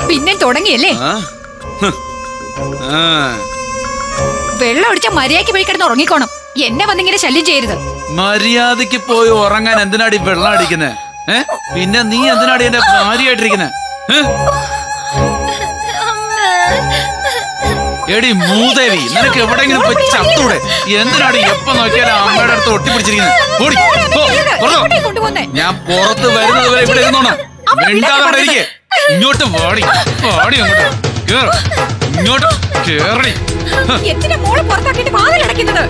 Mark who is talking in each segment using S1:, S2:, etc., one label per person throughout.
S1: പിന്നെ തുടങ്ങിയല്ലേ
S2: ആ? ഹ്. ആ.
S1: വെള്ളം ഒടിച്ച മര്യാദയ്ക്ക് പോയി കിടന്ന് ഉറങ്ങിക്കോണം എന്നെ വന്നിങ്ങനെ ശല്യം ചെയ്യരുത്
S2: മര്യാദക്ക് പോയി ഉറങ്ങാൻ എന്തിനാടി വെള്ളം അടിക്കുന്നേ ഏ പിന്നെ നീ എന്തിനാടി എന്റെ ഭാര്യയായിട്ടിരിക്കുന്നേ ഏ? എടി മൂദേവി നിനക്ക് എവിടെയെങ്കിലും പോയി ചത്തൂടെ എന്തിനാടി എപ്പോ നോക്കിയാലും അമ്മയുടെ അടുത്ത് ഒട്ടിപ്പിടിച്ചിരിക്കുന്നത് ഓടി പോ, പുറത്തോ.
S1: എവിടെയാ കൊണ്ടുപോകുന്നേ
S2: ഞാൻ പുറത്ത് വരുന്നത് വരെ ഇവിടെ ഇരുന്നോണം മിണ്ടാതെ അവിടെ ഇരിക്ക്. ഇങ്ങോട്ട് വാടി വാടി അങ്ങോട്ട് കേറ് ഇങ്ങോട്ട് കേറടി ഹ.
S1: എന്തിനാ മോള് പുറത്താക്കിയിട്ട് വാതിലടയ്ക്കുന്നത്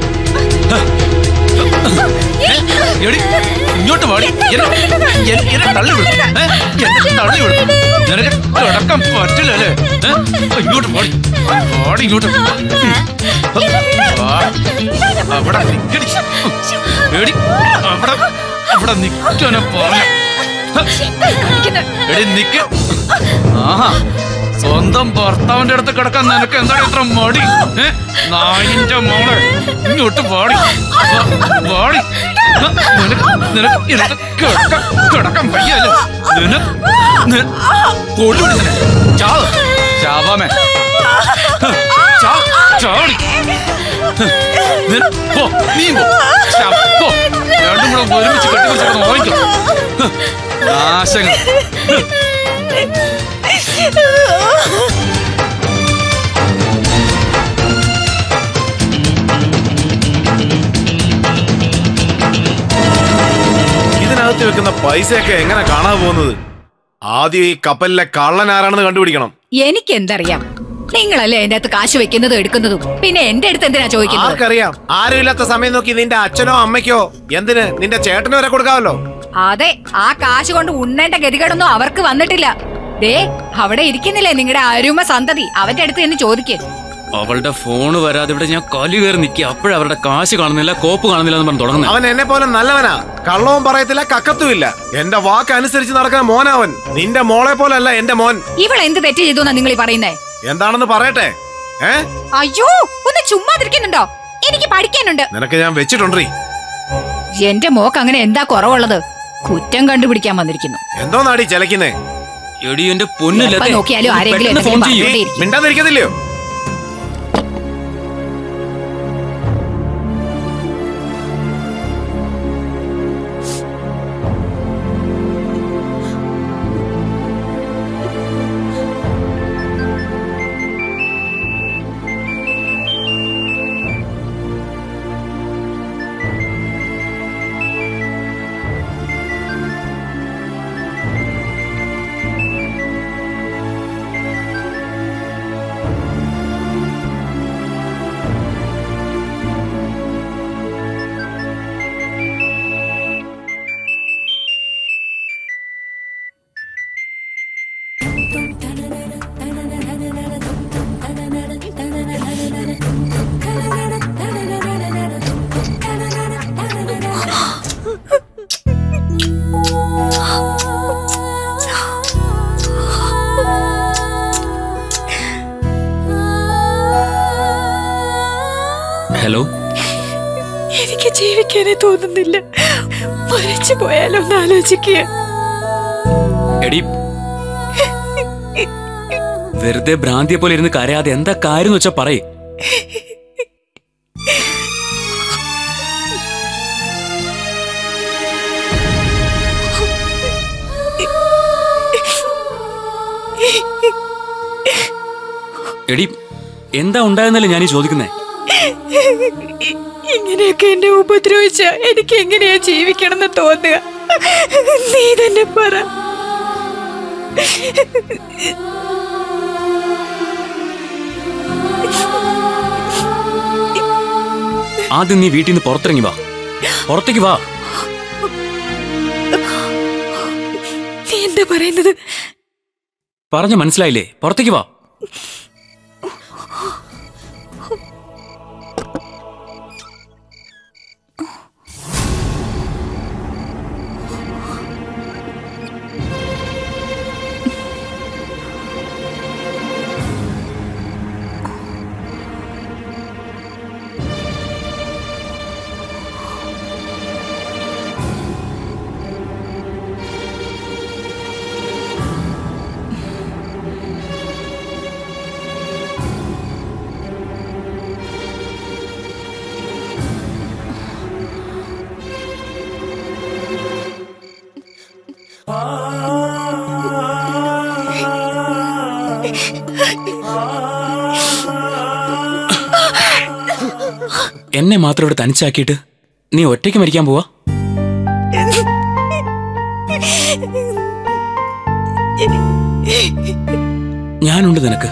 S2: ഏ? എടി, ഇങ്ങോട്ട് വാടി എന്നെ എന്നെ- എന്നെ തള്ളി വിടും ഏ? എന്നെ തള്ളി വിടും നിനക്ക് കിടക്കാൻ പറ്റില്ല അല്ലേ ഏ? ഇങ്ങോട്ട് വാടി വാടി ഇങ്ങോട്ട് വാ. അവിടെ നിക്കടി എടി അവിടെ അവിടെ നിക്കാനെ പറയാം
S1: കാണിക്കുന്നത്
S2: എടി നിക്ക് ആഹാ സ്വന്തം ഭർത്താവിന്റെ അടുത്ത് കിടക്കാൻ നിനക്ക് എന്താണ് ഇത്ര മടി ഏ? നായിന്റെ മോളെ ഇങ്ങോട്ട് പാടി പാടി നിനക്ക് നിനക്ക് ഇതൊക്കെ കിടക്കാൻ കിടക്കാൻ വയ്യല്ലോ നിനക്ക് കൊള്ളുവിടി നിന്നെ ചാവ് ചാവാമേ ഹ്, ചാ ചാടി ഹ്, നിന- പോ നീ പോ ചാ, പോ രണ്ടും കൂടെ ഒരുമിച്ച് കെട്ടിപ്പിടിച്ച് ഓടിക്കും നാശങ്ങൾ ഹ്.
S3: ഇതിനകത്ത് വെക്കുന്ന പൈസയൊക്കെ എങ്ങനെ കാണാതെ പോകുന്നത് ആദ്യം ഈ കപ്പലിലെ കള്ളൻ ആരാണെന്ന് കണ്ടുപിടിക്കണം
S1: എനിക്ക് എന്തറിയാം നിങ്ങളല്ലേ എന്റെ അടുത്ത് കാശ് വെക്കുന്നതും എടുക്കുന്നതും പിന്നെ എന്റെ അടുത്ത് എന്തിനാ ചോദിക്കുന്നത്
S3: ആർക്കറിയാം ആരുമില്ലാത്ത സമയം നോക്കി നിന്റെ അച്ഛനോ അമ്മയ്ക്കോ എന്തിന് നിന്റെ ചേട്ടനോ വരെ കൊടുക്കാമല്ലോ
S1: അതെ ആ കാശ് കൊണ്ട് ഉണ്ണേണ്ട ഗതികേടൊന്നും അവർക്ക് വന്നിട്ടില്ല ദേ അവിടെ ഇരിക്കുന്നില്ലേ നിങ്ങളുടെ അരുമ സന്തതി അവന്റെ അടുത്ത് എന്ന് ചോദിക്ക്
S4: അവളുടെ ഫോണ് വരാതെ ഇവിടെ ഞാൻ കലി കയറി നിൽക്കുക അപ്പോഴവരുടെ കാശ് കാണുന്നില്ല കോപ്പ് കാണുന്നില്ല എന്ന് പറഞ്ഞ് തുടങ്ങുന്നത്
S3: അവൻ എന്നെ പോലെ നല്ലവനാ കള്ളവും പറയത്തില്ല കക്കത്തുമില്ല എന്റെ വാക്ക് അനുസരിച്ച് നടക്കുന്ന മോനവൻ നിന്റെ മോളെ പോലല്ല എന്റെ മോൻ
S1: ഇവൾ എന്ത് തെറ്റ് ചെയ്തു എന്നാ നിങ്ങൾ ഈ പറയുന്നേ
S3: എന്താണെന്ന് പറയട്ടെ ഏ
S1: അയ്യോ ഒന്ന് ചുമ്മാതിരിക്കുന്നുണ്ടോ എനിക്ക് പഠിക്കാനുണ്ട്
S3: നിനക്ക് ഞാൻ വെച്ചിട്ടുണ്ടീ
S1: എന്റെ മോക്ക് അങ്ങനെ എന്താ കുറവുള്ളത് കുറ്റം കണ്ടുപിടിക്കാൻ വന്നിരിക്കുന്നു
S3: എന്തോന്നാടി ചെലക്കുന്നേ
S4: എടി എന്റെ പൊന്നില്ല
S1: എപ്പോ നോക്കിയാലും ആരെങ്കിലും
S4: ഫോൺ
S1: എന്തെങ്കിലും
S4: ചെയ്യൂ
S1: പറഞ്ഞുകൊണ്ടേയിരിക്കും.
S3: മിണ്ടാതിരിക്കത്തില്ലയോ
S4: ഹലോ
S5: എനിക്ക് ജീവിക്കാനേ തോന്നുന്നില്ല മരിച്ചു പോയാലോ എന്ന് ആലോചിക്കുക
S4: എടി വെറുതെ ഭ്രാന്തിയെ പോലെ ഇരുന്ന് കരയാതെ എന്താ കാര്യം വെച്ചാ പറയേ എടി എന്താ ഉണ്ടായെന്നല്ലേ ഞാനീ ചോദിക്കുന്നേ
S5: ഇങ്ങനെയൊക്കെ എന്നെ ഉപദ്രവിച്ച എനിക്ക് എങ്ങനെയാ ജീവിക്കണം എന്ന് തോന്നുക നീ തന്നെ പറ
S4: ആദ്യം നീ വീട്ടിൽ നിന്ന് പുറത്തിറങ്ങി വാ പുറത്തേക്ക് വാ
S5: നീ എന്താ പറയുന്നത്
S4: പറഞ്ഞു മനസ്സിലായില്ലേ പുറത്തേക്ക് വാ എന്നെ മാത്രം ഇവിടെ തനിച്ചാക്കിയിട്ട് നീ ഒറ്റയ്ക്ക് മരിക്കാൻ പോവാ ഞാനുണ്ട് നിനക്ക്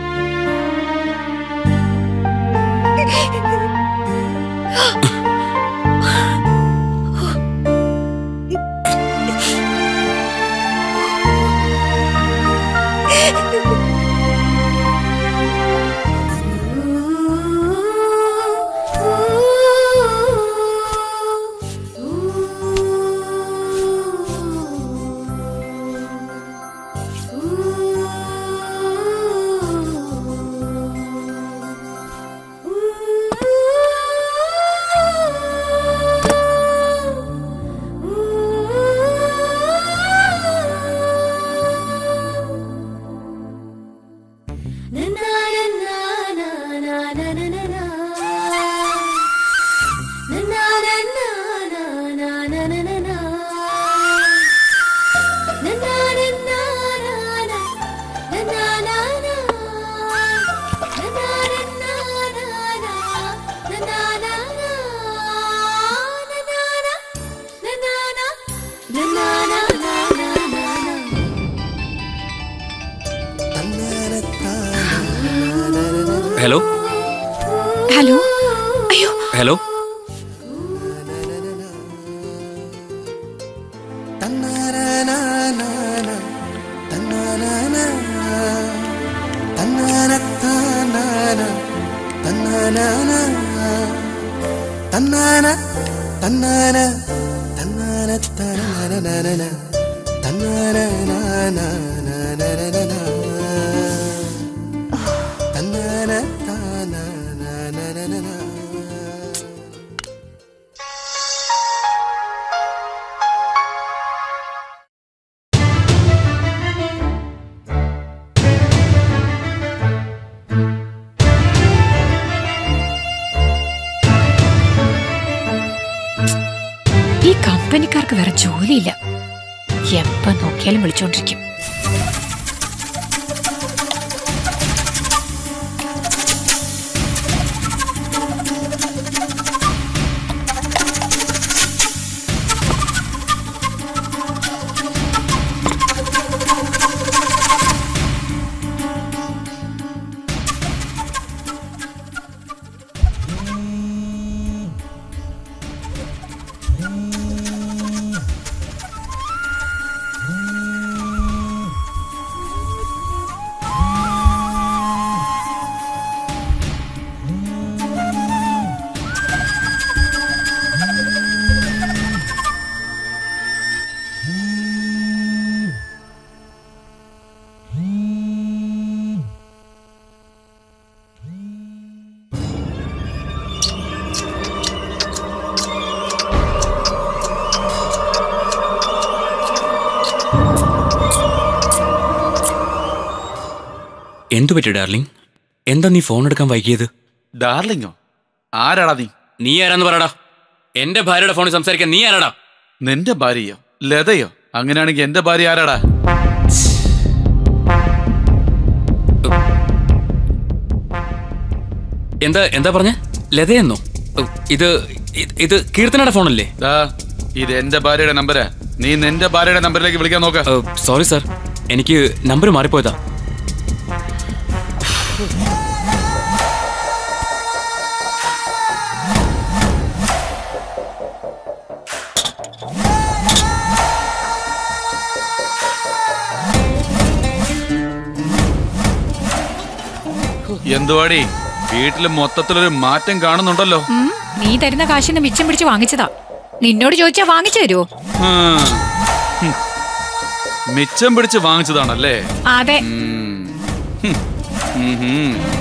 S4: ഹലോ
S5: ഹലോ അയ്യോ
S4: ഹലോ
S5: ഈ കമ്പനിക്കാർക്ക് വേറെ ജോലിയില്ല എപ്പ നോക്കിയാലും വിളിച്ചോണ്ടിരിക്കും
S4: എന്തു പറ്റി ഡാർലിംഗ് എന്താ നീ ഫോൺ എടുക്കാൻ വൈകിയത്
S2: ഡാർലിങ്ങോ ആരാടാ നീ
S4: നീ ആരാന്ന് പറയടാ എന്റെ ഭാര്യയുടെ ഫോണിൽ സംസാരിക്കാൻ നീ ആരാടാ
S2: നിന്റെ ഭാര്യയോ ലതയോ അങ്ങനെയാണെങ്കിൽ എന്റെ ഭാര്യ ആരാടാ
S4: എന്താ എന്താ പറഞ്ഞ ലതയെന്നോ ഓ, ഇത് ഇത്- ഇത് കീർത്തനയുടെ ഫോണല്ലേ
S2: ഡാ ഇത് എന്റെ ഭാര്യയുടെ നമ്പരാ നീ നിന്റെ ഭാര്യയുടെ നമ്പറിലേക്ക് വിളിക്കാൻ നോക്ക
S4: സോറി സാർ എനിക്ക് നമ്പർ മാറിപ്പോയതാ
S2: എന്തുവാടി വീട്ടില് മൊത്തത്തിലൊരു മാറ്റം കാണുന്നുണ്ടല്ലോ
S1: ഉം, നീ തരുന്ന കാശിന് മിച്ചം പിടിച്ച് വാങ്ങിച്ചതാ നിന്നോട് ചോദിച്ചാ വാങ്ങിച്ചു തരുമോ
S2: ഉം. ഹും. മിച്ചം പിടിച്ച് വാങ്ങിച്ചതാണല്ലേ
S1: അതെ
S2: ഉം. ഹും. ഉം ഹും.